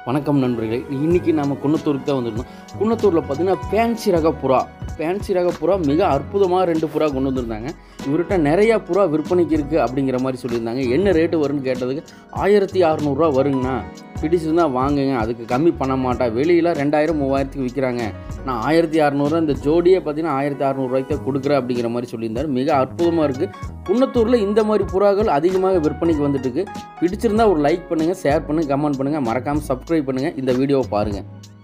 வணக்கம் நண்பர்களே இன்றைக்கி நம்ம குன்னத்தூருக்கு தான் வந்திருந்தோம் குன்னத்தூரில் பார்த்தீங்கன்னா ஃபேன்சி ரக புறா ஃபேன்சி ரக புறா மிக அற்புதமாக ரெண்டு புறா கொண்டு வந்திருந்தாங்க இவர்கிட்ட நிறையா புறா விற்பனைக்கு இருக்குது அப்படிங்கிற மாதிரி சொல்லியிருந்தாங்க என்ன ரேட்டு வரும்னு கேட்டதுக்கு ஆயிரத்தி அறநூறுவா வருங்கண்ணா பிடிச்சிருந்தா வாங்குங்க அதுக்கு கம்மி பண்ண மாட்டா வெளியில் ரெண்டாயிரம் மூவாயிரத்துக்கு விற்கிறாங்க நான் ஆயிரத்தி அறநூறுவா இந்த ஜோடியே பார்த்தீங்கன்னா ஆயிரத்தி அறநூறுவாய்க்கு தான் கொடுக்குறேன் அப்படிங்கிற மாதிரி சொல்லியிருந்தார் மிக அற்புதமாக இருக்குது குன்னத்தூரில் இந்த மாதிரி புறாக்கள் அதிகமாக விற்பனைக்கு வந்துட்டு இருக்கு பிடிச்சிருந்தா ஒரு லைக் பண்ணுங்கள் ஷேர் பண்ணுங்கள் கமெண்ட் பண்ணுங்கள் மறக்காமல் சப்ஸ்கிரைப் பண்ணுங்கள் இந்த வீடியோவை பாருங்கள்